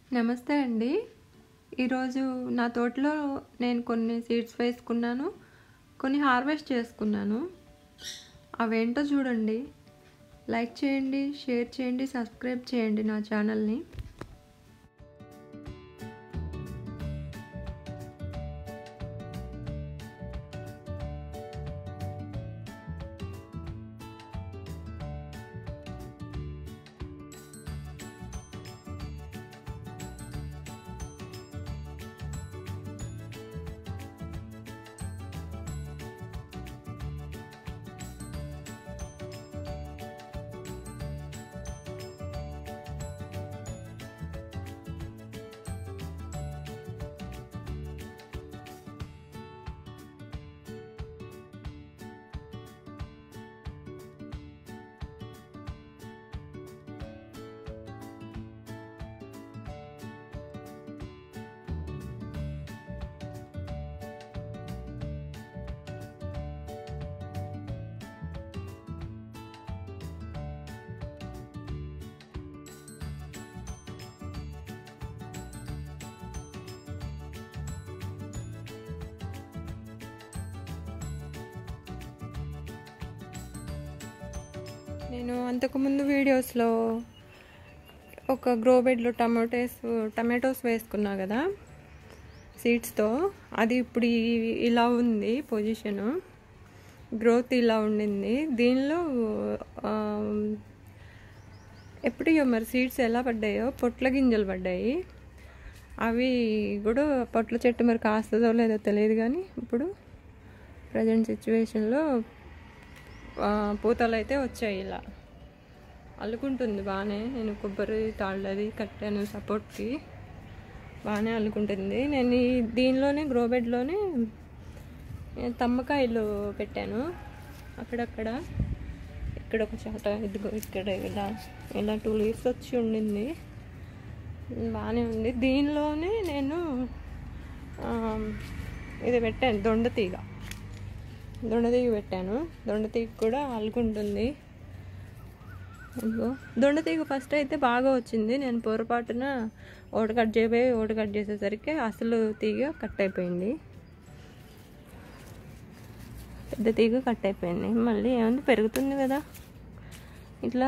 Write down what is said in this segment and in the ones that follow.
నమస్తే అండి ఈరోజు నా తోటలో నేను కొన్ని సీడ్స్ వేసుకున్నాను కొన్ని హార్వెస్ట్ చేసుకున్నాను అవేంటో చూడండి లైక్ చేయండి షేర్ చేయండి సబ్స్క్రైబ్ చేయండి నా ఛానల్ని నేను అంతకుముందు వీడియోస్లో ఒక గ్రో బెడ్లో టమాటోస్ టమాటోస్ వేసుకున్నా కదా సీడ్స్తో అది ఇప్పుడు ఈ- ఇలా ఉంది పొజిషను గ్రోత్ ఇలా ఉండింది దీనిలో ఆ, ఎప్పుడు మరి సీడ్స్ ఎలా పడ్డాయో పొట్ల గింజలు పడ్డాయి అవి కూడా పొట్ల చెట్టు మరి కాస్తుందో లేదో తెలియదు కానీ ఇప్పుడు ప్రజెంట్ సిచ్యువేషన్లో పూతలు అయితే వచ్చాయి ఇలా అల్లుకుంటుంది బాగానే నేను కొబ్బరి తాళ్ళది కట్టాను సపోర్ట్కి బాగానే అల్లుకుంటుంది నేను ఈ దీనిలోనే గ్రో బెడ్లోనే తమ్మకాయలు పెట్టాను అక్కడక్కడ ఇక్కడ ఒక చాట ఇదిగో ఇక్కడ ఇలా ఇలా టూ లీవ్స్ వచ్చి ఉండింది బాగానే ఉంది దీనిలోనే నేను ఆ, ఇది పెట్టాను దొండతీగ దొండతీగ పెట్టాను దొండతీగ కూడా అల్లుకుంటుంది ఇదిగో దొండతీగ ఫస్ట్ అయితే బాగా వచ్చింది నేను పొరపాటున ఒకటి కట్ చేయబోయి ఒకటి కట్ చేసేసరికి అసలు తీగ కట్ అయిపోయింది పెద్ద తీగ కట్ అయిపోయింది మళ్ళీ ఏముంది పెరుగుతుంది కదా ఇట్లా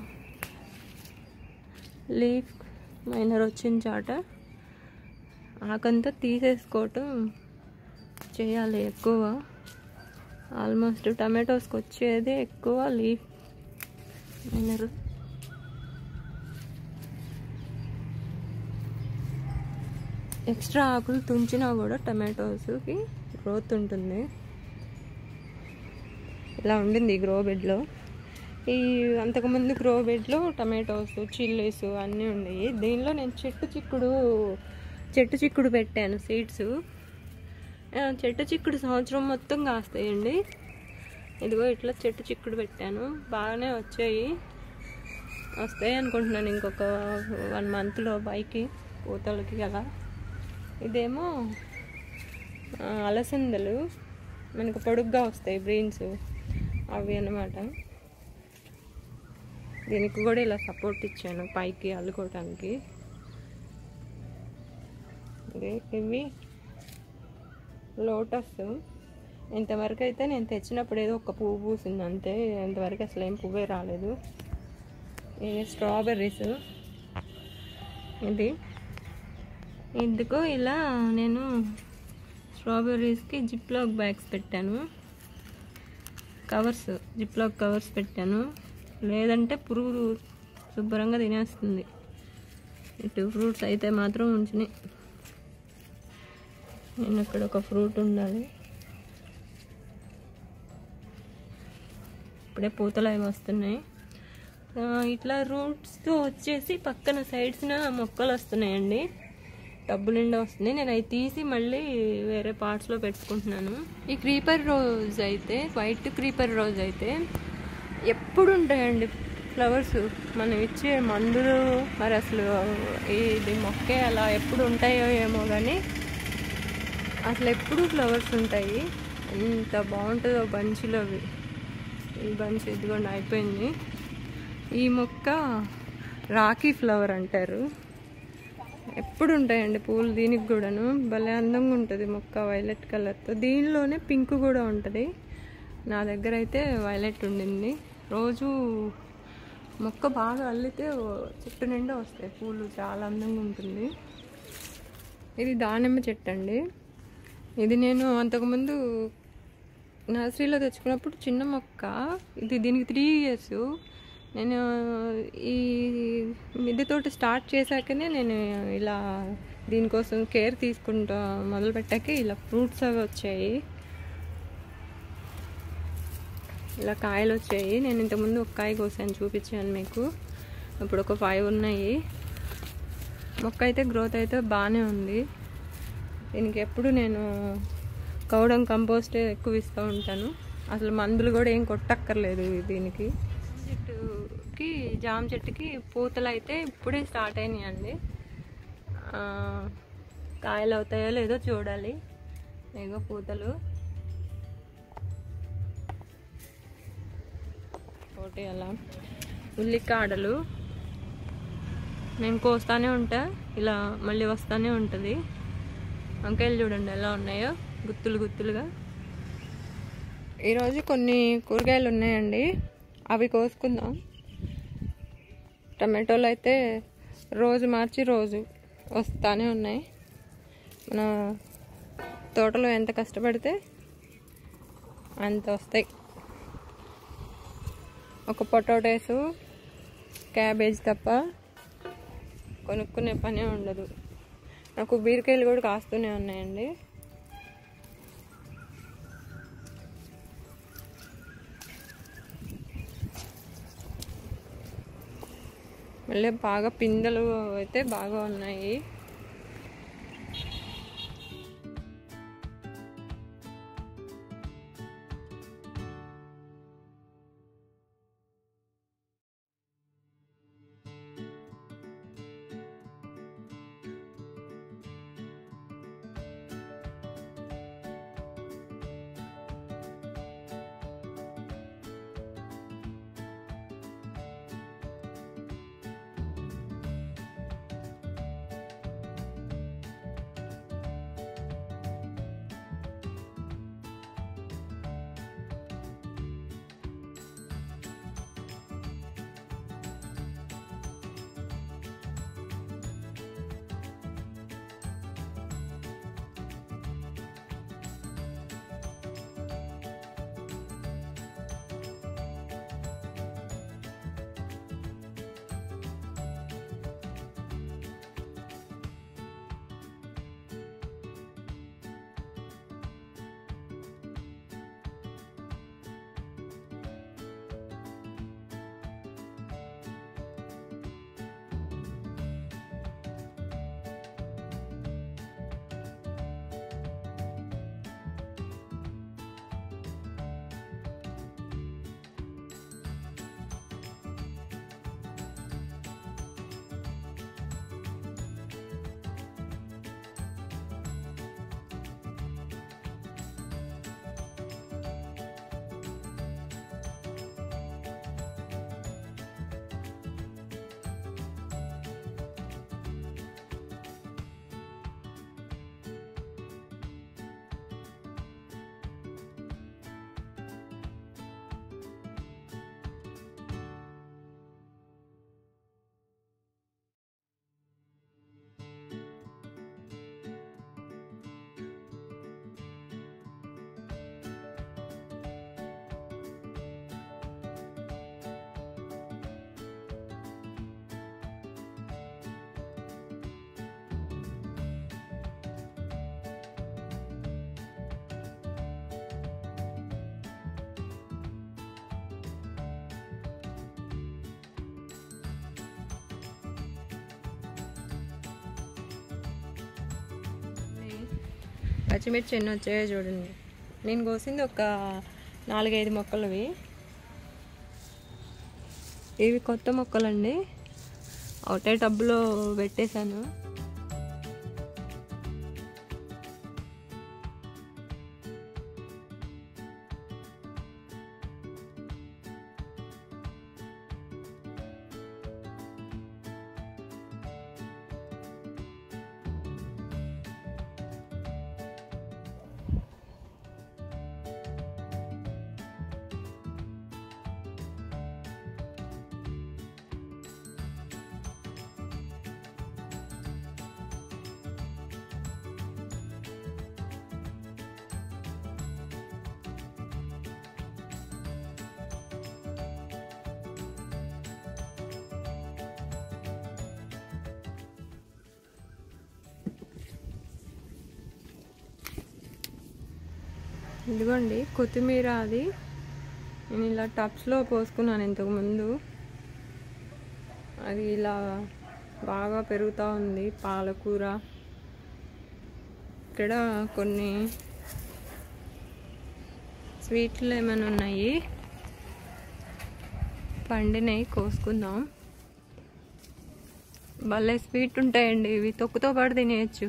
లీఫ్ మైనర్ వచ్చిన చాట ఆకంతా తీసేసుకోవటం చేయాలి ఎక్కువ ఆల్మోస్ట్ టమాటోస్కి వచ్చేది ఎక్కువ లీఫ్ మైనర్ ఎక్స్ట్రా ఆకులు తుంచినా కూడా టమాటోస్కి గ్రోత్ ఉంటుంది ఇలా ఉండింది ఈ గ్రో బెడ్లో ఈ అంతకుముందు గ్రో బెడ్లో టమాటోస్ చిల్లీస్ అన్నీ ఉన్నాయి దీనిలో నేను చెట్టు చిక్కుడు చెట్టు చిక్కుడు పెట్టాను సీడ్స్ చెట్టు చిక్కుడు సంవత్సరం మొత్తం కాస్తాయండి ఇదిగో ఇట్లా చెట్టు చిక్కుడు పెట్టాను బాగానే వచ్చాయి వస్తాయి అనుకుంటున్నాను ఇంకొక వన్ మంత్లో పైకి పూతలకి అలా ఇదేమో ఆ, అలసందలు మనకు పొడుగ్గా వస్తాయి బ్రెయిన్స్ అవి అన్నమాట దీనికి కూడా ఇలా సపోర్ట్ ఇచ్చాను పైకి అల్లుకోవటానికి ఇదే ఇవి లోటస్ ఇంతవరకు అయితే నేను తెచ్చినప్పుడు ఏదో ఒక పువ్వు పూసింది అంతే ఇంతవరకు అసలు ఏం పువ్వే రాలేదు ఇది స్ట్రాబెర్రీస్ ఇది ఇందుకు ఇలా నేను స్ట్రాబెర్రీస్కి జిప్లాక్ బ్యాగ్స్ పెట్టాను కవర్స్ జిప్లాక్ కవర్స్ పెట్టాను లేదంటే పురుగు శుభ్రంగా తినేస్తుంది ఇటు ఫ్రూట్స్ అయితే మాత్రం ఉంచినాయి నేను ఇక్కడ ఒక ఫ్రూట్ ఉండాలి ఇప్పుడే పూతలు అవి వస్తున్నాయి ఆ, ఇట్లా రూట్స్తో వచ్చేసి పక్కన సైడ్స్న మొక్కలు వస్తున్నాయండి డబ్బు నిండా వస్తుంది నేను అవి తీసి మళ్ళీ వేరే పార్ట్స్లో పెట్టుకుంటున్నాను ఈ క్రీపర్ రోజ్ అయితే వైట్ క్రీపర్ రోజ్ అయితే ఎప్పుడు ఉంటాయండి ఫ్లవర్స్ మనం ఇచ్చే మందులు మరి అసలు ఇది మొక్కే అలా ఎప్పుడు ఉంటాయో ఏమో కానీ అసలు ఎప్పుడు ఫ్లవర్స్ ఉంటాయి ఎంత బాగుంటుందో బంచిలో అవి ఈ బంచ్ ఇదిగోండి అయిపోయింది ఈ మొక్క రాకీ ఫ్లవర్ అంటారు ఎప్పుడు ఉంటాయండి పూలు దీనికి కూడాను భలే అందంగా ఉంటుంది మొక్క వైలెట్ కలర్తో దీనిలోనే పింక్ కూడా ఉంటుంది నా దగ్గర అయితే వైలెట్ ఉండింది రోజు మొక్క బాగా అల్లితే ఓ- చెట్టు నిండా వస్తాయి పూలు చాలా అందంగా ఉంటుంది ఇది దానిమ్మ చెట్టు అండి ఇది నేను అంతకుముందు నర్సరీలో తెచ్చుకున్నప్పుడు చిన్న మొక్క ఇది దీనికి త్రీ ఇయర్స్ నేను ఈ మిద్దె తోట స్టార్ట్ చేశాకనే నేను ఇలా దీనికోసం కేర్ తీసుకుంటా మొదలు పెట్టాక ఇలా ఫ్రూట్స్ అవి వచ్చాయి ఇలా కాయలు వచ్చాయి నేను ఇంతకుముందు ఒక కాయ కోసాను చూపించాను మీకు ఇప్పుడు ఒక ఫైవ్ ఉన్నాయి మొక్క అయితే గ్రోత్ అయితే బాగానే ఉంది దీనికి ఎప్పుడు నేను కౌడం కంపోస్ట్ ఎక్కువ ఇస్తూ ఉంటాను అసలు మందులు కూడా ఏం కొట్టక్కర్లేదు దీనికి చెట్టుకి జామ చెట్టుకి పూతలు అయితే ఇప్పుడే స్టార్ట్ అయినాయండి ఆ, కాయలు అవుతాయో లేదో చూడాలి ఏగో పూతలు ఒకటి అలా ఉల్లికాడలు నేను కోస్తానే ఉంటా ఇలా మళ్ళీ వస్తానే ఉంటుంది వంకాయలు చూడండి ఎలా ఉన్నాయో గుత్తులు గుత్తులుగా ఈరోజు కొన్ని కూరగాయలు ఉన్నాయండి అవి కోసుకుందాం టమాటోలు అయితే రోజు మార్చి రోజు వస్తానే ఉన్నాయి మన తోటలో ఎంత కష్టపడితే అంత వస్తాయి ఒక పొటాటోస్ క్యాబేజ్ తప్ప కొనుక్కునే పనే ఉండదు నాకు బీరకాయలు కూడా కాస్తూనే ఉన్నాయండి మళ్ళీ బాగా పిందెలు అయితే బాగా ఉన్నాయి పచ్చిమిర్చి ఎన్ని వచ్చాయో చూడండి నేను కోసింది ఒక నాలుగైదు మొక్కలు ఇవి కొత్త మొక్కలండి ఒకటే టబ్లో పెట్టేశాను ఇదిగోండి కొత్తిమీర అది నేను ఇలా టబ్స్లో పోసుకున్నాను ఇంతకుముందు అది ఇలా బాగా పెరుగుతూ ఉంది పాలకూర ఇక్కడ కొన్ని స్వీట్లు ఏమైనా ఉన్నాయి పండినవి కోసుకుందాం భలే స్వీట్ ఉంటాయండి ఇవి తొక్కుతో పాటు తినేయచ్చు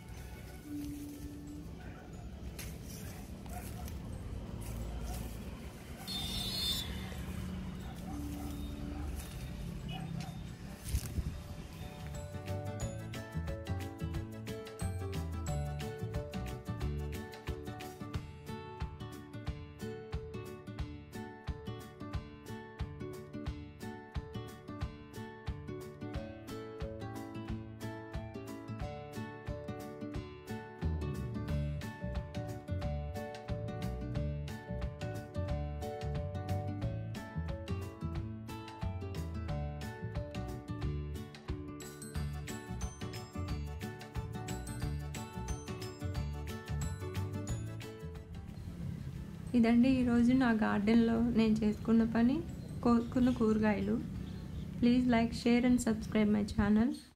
ఇదండి ఈరోజు నా గార్డెన్లో నేను చేసుకున్న పని కోసుకున్న కూరగాయలు please like share and subscribe my channel